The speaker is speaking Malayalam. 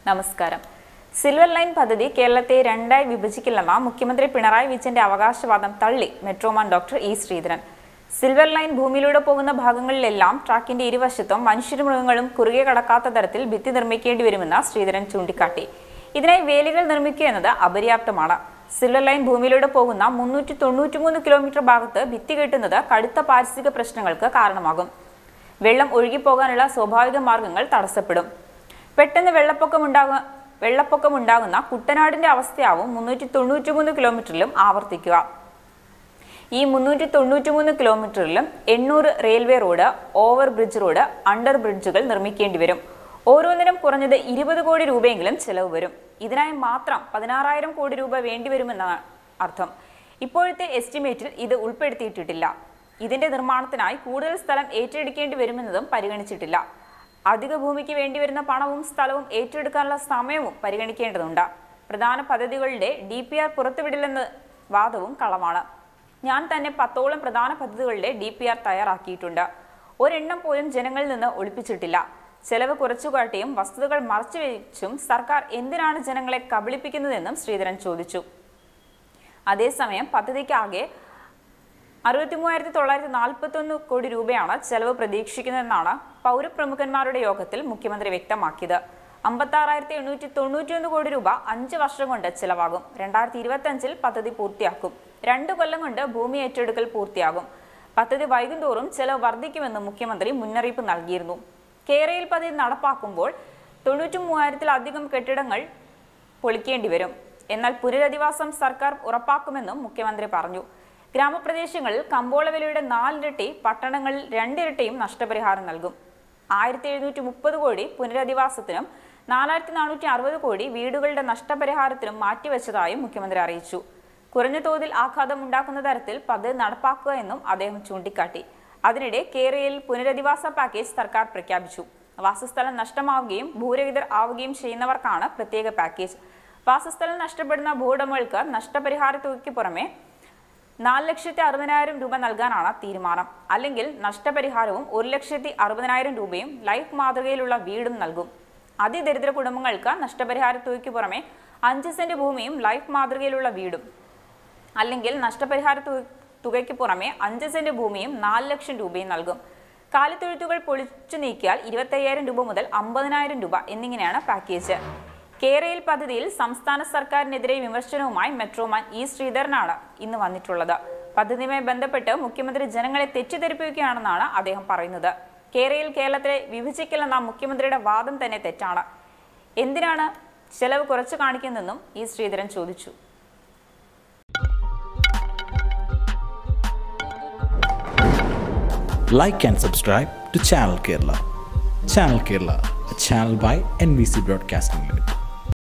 നമസ്കാരം സിൽവർ ലൈൻ പദ്ധതി കേരളത്തെ രണ്ടായി വിഭജിക്കില്ലെന്ന മുഖ്യമന്ത്രി പിണറായി വിജയന്റെ അവകാശവാദം തള്ളി metroman doctor E Sreedharan silver line ഭൂമിയിലൂടെ പോകുന്ന ഭാഗങ്ങളിലെല്ലാം ട്രാക്കിന്റെ ഇരുവശത്തും മനുഷ്യരും മൃഗങ്ങളും കുറുകെ കടക്കാത്ത തരത്തിൽ ഭിത്തി നിർമ്മിക്കേണ്ടി വരുമെന്ന് ശ്രീധരൻ ചൂണ്ടിക്കാട്ടി ഇതിനായി വേലികൾ നിർമ്മിക്കുക എന്നത് അപര്യാപ്തമാണ് സിൽവർ ലൈൻ ഭൂമിയിലൂടെ പോകുന്ന മുന്നൂറ്റി തൊണ്ണൂറ്റിമൂന്ന് കിലോമീറ്റർ ഭാഗത്ത് ഭിത്തി കെട്ടുന്നത് കടുത്ത പാരിസ്ഥിതിക പ്രശ്നങ്ങൾക്ക് കാരണമാകും വെള്ളം ഒഴുകിപ്പോകാനുള്ള സ്വാഭാവിക മാർഗങ്ങൾ തടസ്സപ്പെടും പെട്ടെന്ന് വെള്ളപ്പൊക്കം ഉണ്ടാകുക വെള്ളപ്പൊക്കം ഉണ്ടാകുന്ന കുട്ടനാടിന്റെ അവസ്ഥയാവും മുന്നൂറ്റി തൊണ്ണൂറ്റിമൂന്ന് കിലോമീറ്ററിലും ആവർത്തിക്കുക ഈ മുന്നൂറ്റി തൊണ്ണൂറ്റിമൂന്ന് കിലോമീറ്ററിലും എണ്ണൂറ് railway road over bridge road under ബ്രിഡ്ജുകൾ നിർമ്മിക്കേണ്ടി വരും ഓരോന്നിനും കുറഞ്ഞത് ഇരുപത് കോടി രൂപയെങ്കിലും ചെലവ് വരും ഇതിനായി മാത്രം പതിനാറായിരം കോടി രൂപ വേണ്ടിവരുമെന്നാണ് അർത്ഥം ഇപ്പോഴത്തെ എസ്റ്റിമേറ്റിൽ ഇത് ഉൾപ്പെടുത്തിയിട്ടില്ല ഇതിന്റെ നിർമ്മാണത്തിനായി കൂടുതൽ സ്ഥലം ഏറ്റെടുക്കേണ്ടി വരുമെന്നതും പരിഗണിച്ചിട്ടില്ല അധിക ഭൂമിക്ക് വേണ്ടിവരുന്ന പണവും സ്ഥലവും ഏറ്റെടുക്കാനുള്ള സമയവും പരിഗണിക്കേണ്ടതുണ്ട് പ്രധാന പദ്ധതികളുടെ ഡി പി ആർ പുറത്തുവിടില്ലെന്ന വാദവും കള്ളമാണ് ഞാൻ തന്നെ പത്തോളം പ്രധാന പദ്ധതികളുടെ ഡി പി ആർ തയ്യാറാക്കിയിട്ടുണ്ട് ഒരെണ്ണം പോലും ജനങ്ങളിൽ നിന്ന് ഒളിപ്പിച്ചിട്ടില്ല ചെലവ് കുറച്ചുകാട്ടിയും വസ്തുതകൾ മറച്ചുവെച്ചും സർക്കാർ എന്തിനാണ് ജനങ്ങളെ കബളിപ്പിക്കുന്നതെന്നും ശ്രീധരൻ ചോദിച്ചു അതേസമയം പദ്ധതിക്കാകെ അറുപത്തി മൂവായിരത്തി തൊള്ളായിരത്തി നാൽപ്പത്തി ഒന്ന് കോടി രൂപയാണ് ചെലവ് പ്രതീക്ഷിക്കുന്നതെന്നാണ് പൗരപ്രമുഖന്മാരുടെ യോഗത്തിൽ മുഖ്യമന്ത്രി വ്യക്തമാക്കിയത് അമ്പത്തി ആറായിരത്തി എണ്ണൂറ്റി തൊണ്ണൂറ്റിയൊന്ന് കോടി രൂപ അഞ്ച് വർഷം കൊണ്ട് ചെലവാകും രണ്ടായിരത്തി ഇരുപത്തി അഞ്ചിൽ പദ്ധതി പൂർത്തിയാക്കും രണ്ടു കൊല്ലം കൊണ്ട് ഭൂമി ഏറ്റെടുക്കൽ പൂർത്തിയാകും പദ്ധതി വൈകുന്തോറും ചെലവ് വർദ്ധിക്കുമെന്ന് മുഖ്യമന്ത്രി മുന്നറിയിപ്പ് നൽകിയിരുന്നു കേരയിൽ പദ്ധതി നടപ്പാക്കുമ്പോൾ തൊണ്ണൂറ്റി മൂവായിരത്തിലധികം കെട്ടിടങ്ങൾ പൊളിക്കേണ്ടി വരും എന്നാൽ പുനരധിവാസം സർക്കാർ ഉറപ്പാക്കുമെന്നും മുഖ്യമന്ത്രി പറഞ്ഞു ഗ്രാമപ്രദേശങ്ങളിൽ കമ്പോള വിലയുടെ നാലിരട്ടി പട്ടണങ്ങളിൽ രണ്ടിരട്ടിയും നഷ്ടപരിഹാരം നൽകും ആയിരത്തി എഴുന്നൂറ്റി മുപ്പത് കോടി പുനരധിവാസത്തിനും നാലായിരത്തി നാനൂറ്റി അറുപത് കോടി വീടുകളുടെ നഷ്ടപരിഹാരത്തിനും മാറ്റിവെച്ചതായും മുഖ്യമന്ത്രി അറിയിച്ചു കുറഞ്ഞ തോതിൽ ആഘാതം ഉണ്ടാക്കുന്ന തരത്തിൽ പദ്ധതി നടപ്പാക്കുക എന്നും അദ്ദേഹം ചൂണ്ടിക്കാട്ടി അതിനിടെ കേരളയിൽ പുനരധിവാസ പാക്കേജ് സർക്കാർ പ്രഖ്യാപിച്ചു വാസസ്ഥലം നഷ്ടമാവുകയും ഭൂരഹിതർ ആവുകയും ചെയ്യുന്നവർക്കാണ് പ്രത്യേക പാക്കേജ് വാസസ്ഥലം നഷ്ടപ്പെടുന്ന ഭൂവുടമകൾക്ക് നഷ്ടപരിഹാര തുകയ്ക്ക് പുറമെ നാല് ലക്ഷത്തി അറുപതിനായിരം രൂപ നൽകാനാണ് തീരുമാനം അല്ലെങ്കിൽ നഷ്ടപരിഹാരവും ഒരു ലക്ഷത്തി അറുപതിനായിരം രൂപയും ലൈഫ് മാതൃകയിലുള്ള വീടും നൽകും അതിദരിദ്ര കുടുംബങ്ങൾക്ക് നഷ്ടപരിഹാര തുകയ്ക്ക് പുറമെ അഞ്ച് സെന്റ് ഭൂമിയും ലൈഫ് മാതൃകയിലുള്ള വീടും അല്ലെങ്കിൽ നഷ്ടപരിഹാര തു- തുകയ്ക്ക് പുറമെ അഞ്ച് സെന്റ് ഭൂമിയും നാല് ലക്ഷം രൂപയും നൽകും കാലിത്തൊഴുത്തുകൾ പൊളിച്ചു നീക്കിയാൽ ഇരുപത്തയ്യായിരം രൂപ മുതൽ അമ്പതിനായിരം രൂപ എന്നിങ്ങനെയാണ് പാക്കേജ് കേരയിൽ പദ്ധതിയിൽ സംസ്ഥാന സർക്കാരിനെതിരെ വിമർശനവുമായി മെട്രോമാൻ ഇ ശ്രീധരനാണ് ഇന്ന് വന്നിട്ടുള്ളത് പദ്ധതിയുമായി ബന്ധപ്പെട്ട് മുഖ്യമന്ത്രി ജനങ്ങളെ തെറ്റിദ്ധരിപ്പിക്കുകയാണെന്നാണ് അദ്ദേഹം പറയുന്നത് കേരയിൽ കേരളത്തിലെ വിഭജിക്കില്ലെന്ന മുഖ്യമന്ത്രിയുടെ വാദം തന്നെ തെറ്റാണ് എന്തിനാണ് ചെലവ് കുറച്ചു കാണിക്കുന്നതെന്നും ഇ ശ്രീധരൻ ചോദിച്ചു like and subscribe to Channel Kerala. Channel Kerala, a channel by NBC Broadcasting Limited.